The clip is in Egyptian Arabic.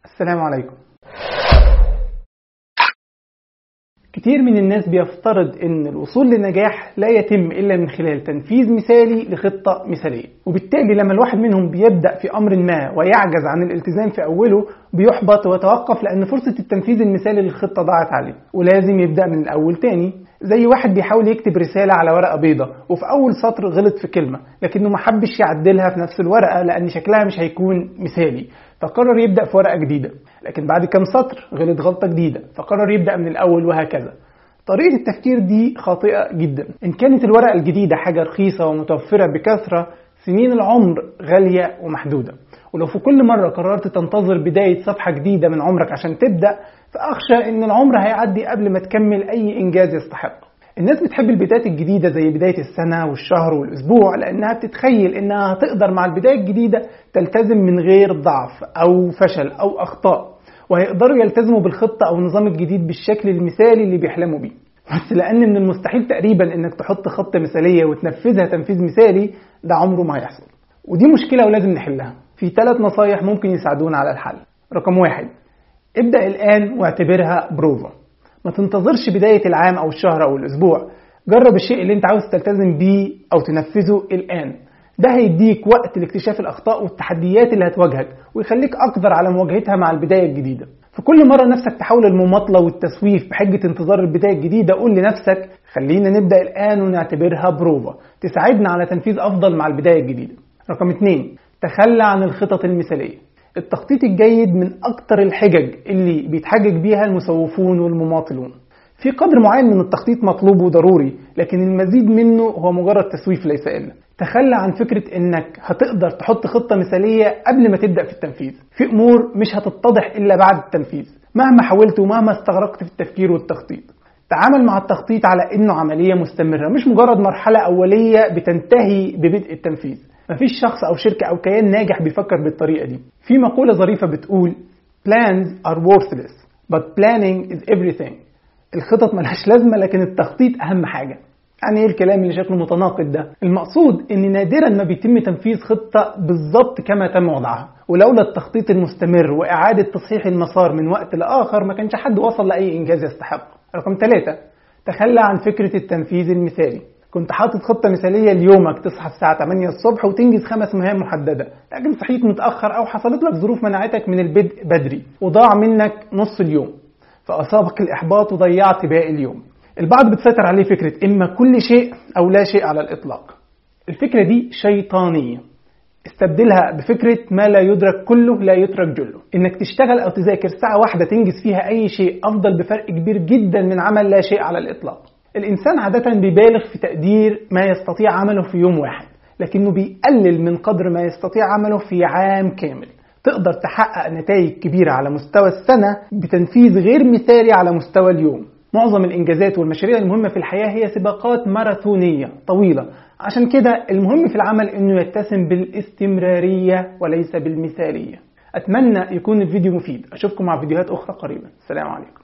السلام عليكم كتير من الناس بيفترض ان الوصول للنجاح لا يتم الا من خلال تنفيذ مثالي لخطه مثاليه وبالتالي لما الواحد منهم بيبدا في امر ما ويعجز عن الالتزام في اوله بيحبط ويتوقف لان فرصه التنفيذ المثالي للخطه ضاعت عليه ولازم يبدا من الاول تاني زي واحد بيحاول يكتب رسالة على ورقة بيضة وفي أول سطر غلط في كلمة لكنه ما حبش يعدلها في نفس الورقة لأن شكلها مش هيكون مثالي فقرر يبدأ في ورقة جديدة لكن بعد كام سطر غلط غلطة جديدة فقرر يبدأ من الأول وهكذا طريقة التفكير دي خاطئة جدا إن كانت الورقة الجديدة حاجة رخيصة ومتوفرة بكثرة سنين العمر غالية ومحدودة ولو في كل مرة قررت تنتظر بداية صفحة جديدة من عمرك عشان تبدأ فأخشى إن العمر هيعدي قبل ما تكمل أي إنجاز يستحق الناس بتحب البدايات الجديدة زي بداية السنة والشهر والأسبوع لأنها بتتخيل إنها هتقدر مع البداية الجديدة تلتزم من غير ضعف أو فشل أو أخطاء وهيقدروا يلتزموا بالخطة أو النظام الجديد بالشكل المثالي اللي بيحلموا بيه بس لأن من المستحيل تقريبا إنك تحط خطة مثالية وتنفذها تنفيذ مثالي ده عمره ما هيحصل ودي مشكلة ولازم نحلها في ثلاث نصايح ممكن يساعدونا على الحل رقم واحد ابدأ الآن واعتبرها بروفا ما تنتظرش بداية العام أو الشهر أو الأسبوع جرب الشيء اللي انت عاوز تلتزم بيه أو تنفذه الآن ده هيديك وقت لاكتشاف الأخطاء والتحديات اللي هتواجهك ويخليك أقدر على مواجهتها مع البداية الجديدة في كل مرة نفسك تحاول المماطلة والتسويف بحجة انتظار البداية الجديدة قول لنفسك خلينا نبدأ الآن ونعتبرها بروفا تساعدنا على تنفيذ أفضل مع البداية الجديدة رقم اتنين تخلى عن الخطط المثالية التخطيط الجيد من أكتر الحجج اللي بيتحجج بيها المسوفون والمماطلون في قدر معين من التخطيط مطلوب وضروري لكن المزيد منه هو مجرد تسويف ليس إلا تخلى عن فكرة انك هتقدر تحط خطة مثالية قبل ما تبدأ في التنفيذ في امور مش هتتضح الا بعد التنفيذ مهما حاولت ومهما استغرقت في التفكير والتخطيط تعامل مع التخطيط على انه عملية مستمرة مش مجرد مرحلة اولية بتنتهي ببدء التنفيذ مفيش شخص او شركة او كيان ناجح بيفكر بالطريقة دي في مقولة ظريفة بتقول plans are worthless but planning is everything الخطط ملهاش لازمة لكن التخطيط اهم حاجة يعني ايه الكلام اللي شكله متناقض ده المقصود ان نادرا ما بيتم تنفيذ خطة بالظبط كما تم وضعها ولولا التخطيط المستمر واعادة تصحيح المسار من وقت لاخر ما كانش حد وصل لاي انجاز يستحق رقم ثلاثة تخلى عن فكرة التنفيذ المثالي كنت حاطط خطة مثالية ليومك تصحى الساعة 8 الصبح وتنجز خمس مهام محددة لكن صحيت متأخر أو حصلت لك ظروف منعتك من البدء بدري وضاع منك نص اليوم فأصابك الإحباط وضيعت باقي اليوم البعض بتسيطر عليه فكرة إما كل شيء أو لا شيء على الإطلاق الفكرة دي شيطانية استبدلها بفكرة ما لا يدرك كله لا يترك جله إنك تشتغل أو تذاكر ساعة واحدة تنجز فيها أي شيء أفضل بفرق كبير جدا من عمل لا شيء على الإطلاق الإنسان عادة بيبالغ في تقدير ما يستطيع عمله في يوم واحد لكنه بيقلل من قدر ما يستطيع عمله في عام كامل تقدر تحقق نتائج كبيرة على مستوى السنة بتنفيذ غير مثالي على مستوى اليوم معظم الإنجازات والمشاريع المهمة في الحياة هي سباقات ماراثونية طويلة عشان كده المهم في العمل أنه يتسم بالاستمرارية وليس بالمثالية أتمنى يكون الفيديو مفيد أشوفكم مع فيديوهات أخرى قريبا السلام عليكم